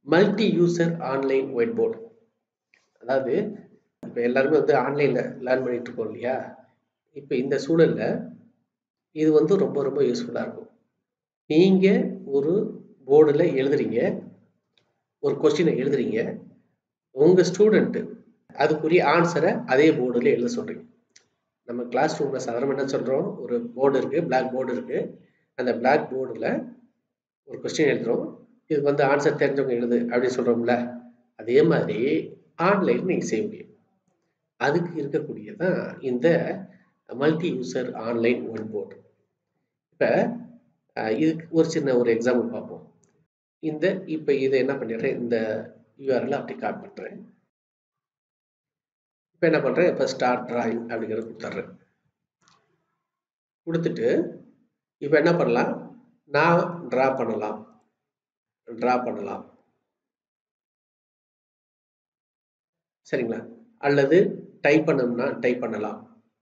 multi user online whiteboard அதாவது இப்போ எல்லாருமே வந்து ஆன்லைனில் லேர்ன் பண்ணிட்டு இருக்கோம் இல்லையா இப்போ இந்த சூழலில் இது வந்து ரொம்ப ரொம்ப யூஸ்ஃபுல்லாக இருக்கும் நீங்கள் ஒரு போர்டில் எழுதுறீங்க ஒரு கொஸ்டினை எழுதுறீங்க உங்கள் ஸ்டூடெண்ட்டு அதுக்குரிய ஆன்சரை அதே போர்டில் எழுத சொல்கிறீங்க நம்ம கிளாஸ் ரூமில் சாதாரணமாக என்ன சொல்கிறோம் ஒரு போர்டு இருக்குது பிளாக் போர்டு இருக்குது அந்த பிளாக் போர்டில் ஒரு கொஸ்டின் எழுதுகிறோம் இதுக்கு வந்து ஆன்சர் தெரிஞ்சவங்க எழுது அப்படின்னு சொல்கிறோம்ல அதே மாதிரி ஆன்லைன் நீங்கள் செய்ய முடியும் அதுக்கு இருக்கக்கூடியதான் இந்த multi user online one board இப்போ இதுக்கு ஒரு சின்ன ஒரு எக்ஸாம்பிள் பார்ப்போம் இந்த இப்போ இதை என்ன பண்ணிடுறேன் இந்த யூஆர்எல் அப்படி காப்பி பண்ணுறேன் இப்போ என்ன பண்ணுறேன் இப்போ ஸ்டார்ட் ட்ராயிங் அப்படிங்கிறத கொடுத்துட்றேன் கொடுத்துட்டு இப்போ என்ன பண்ணலாம் நான் ட்ரா பண்ணலாம் ட்ரா பண்ணலாம் சரிங்களா அல்லது டைப் பண்ணணும்னா டைப் பண்ணலாம்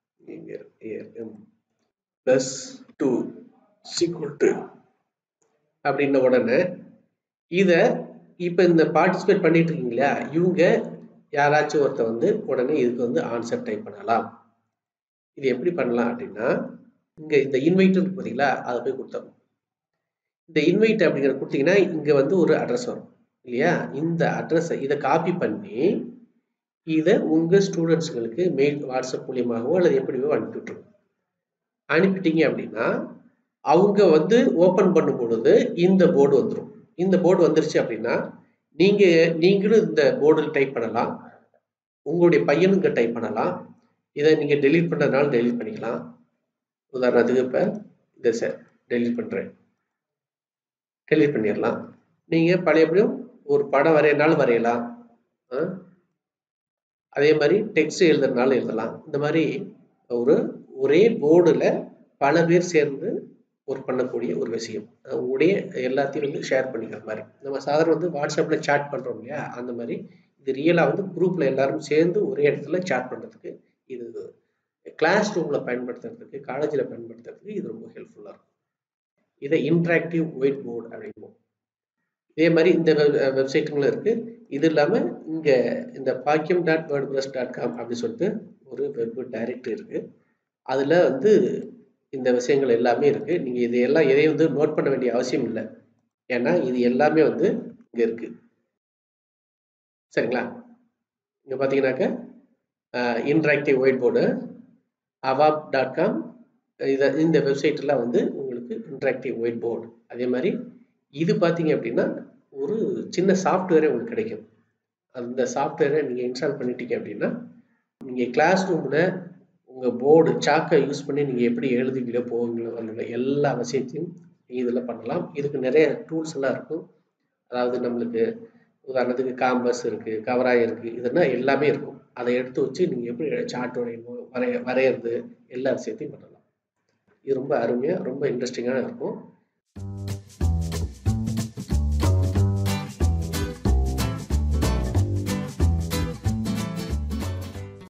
ப்ளஸ் டூ சீக்குவல் டு அப்படின்ன உடனே இதை இப்போ இந்த பார்ட்டிசிபேட் பண்ணிட்டு இருக்கீங்களா இவங்க யாராச்சும் ஒருத்தர் வந்து உடனே இதுக்கு வந்து ஆன்சர் டைப் பண்ணலாம் இது எப்படி பண்ணலாம் அப்படின்னா இங்கே இந்த இன்வைட் இருக்கு பார்த்தீங்களா அதை போய் கொடுத்தோம் இந்த இன்வைட் அப்படிங்கிற கொடுத்தீங்கன்னா இங்கே வந்து ஒரு அட்ரஸ் வரும் இல்லையா இந்த அட்ரஸை இதை காப்பி பண்ணி இதை உங்கள் ஸ்டூடெண்ட்ஸுங்களுக்கு மெயில் வாட்ஸ்அப் மூலியமாகவோ அல்லது எப்படியோ அனுப்பி விட்ருங்க அனுப்பிட்டீங்க அப்படின்னா அவங்க வந்து ஓப்பன் பண்ணும் பொழுது இந்த போர்டு வந்துடும் இந்த போர்டு வந்துருச்சு அப்படின்னா நீங்கள் நீங்களும் இந்த போர்டில் டைப் பண்ணலாம் உங்களுடைய பையனும் இங்கே டைப் பண்ணலாம் இதை நீங்கள் டெலீட் பண்ணுறதுனால டெலீட் பண்ணிக்கலாம் உதாரணத்துக்கு இப்போ இதை சார் டெலீட் பண்ணுறேன் டெலீட் பண்ணிடலாம் நீங்கள் பழையபடியும் ஒரு படம் வரையினாலும் வரையலாம் அதே மாதிரி டெக்ஸ்ட் எழுதுறதுனால எழுதலாம் இந்த மாதிரி ஒரு ஒரே போர்டில் பல பேர் சேர்ந்து ஒர்க் பண்ணக்கூடிய ஒரு விஷயம் உடைய எல்லாத்தையும் வந்து ஷேர் பண்ணிக்கிற மாதிரி நம்ம சாதாரண வந்து வாட்ஸ்அப்பில் சேட் பண்ணுறோம் இல்லையா அந்த மாதிரி இது ரியலாக வந்து குரூப்பில் எல்லாரும் சேர்ந்து ஒரே இடத்துல சேட் பண்ணுறதுக்கு இது கிளாஸ் ரூமில் பயன்படுத்துறதுக்கு காலேஜில் பயன்படுத்துறதுக்கு இது ரொம்ப ஹெல்ப்ஃபுல்லாக இருக்கும் இதை இன்ட்ராக்டிவ் ஒயிட் போர்டு அப்படிம்போம் இதே மாதிரி இந்த வெப்சைட்டுங்களும் இருக்குது இது இல்லாமல் இங்கே இந்த Bakkiyam dot word plus dot com அப்படின்னு சொல்லிட்டு ஒரு வெப் டைரக்டரி இருக்குது அதில் வந்து இந்த விஷயங்கள் எல்லாமே இருக்குது நீங்கள் இது எல்லாம் எதையும் வந்து நோட் பண்ண வேண்டிய அவசியம் இல்லை ஏன்னா இது எல்லாமே வந்து இங்கே இருக்குது சரிங்களா இங்கே பார்த்தீங்கன்னாக்க interactive white board awwapp dot com இதை இந்த வெப்சைட்டில் வந்து உங்களுக்கு இன்ட்ராக்டிவ் ஒயிட் போர்டு அதே மாதிரி இது பார்த்தீங்க அப்படின்னா ஒரு சின்ன சாஃப்ட்வேரே உங்களுக்கு கிடைக்கும் அந்த சாஃப்ட்வேரை நீங்கள் இன்ஸ்டால் பண்ணிட்டீங்க அப்படின்னா நீங்கள் கிளாஸ் ரூமில் உங்கள் போர்டு சாக்கை யூஸ் பண்ணி நீங்கள் எப்படி எழுதுவீங்களோ போவீங்களோ வரல எல்லா விஷயத்தையும் இதில் பண்ணலாம் இதுக்கு நிறைய டூல்ஸ் எல்லாம் இருக்கும் அதாவது நம்மளுக்கு உதாரணத்துக்கு காம்பஸ் இருக்குது கவராய் இருக்குது இதெல்லாம் எல்லாமே இருக்கும் அதை எடுத்து வச்சு நீங்கள் எப்படி சார்ட் வரையணும் வரைய வரைகிறது எல்லா விஷயத்தையும் பண்ணலாம் இது ரொம்ப அருமையாக ரொம்ப இன்ட்ரெஸ்டிங்காக இருக்கும்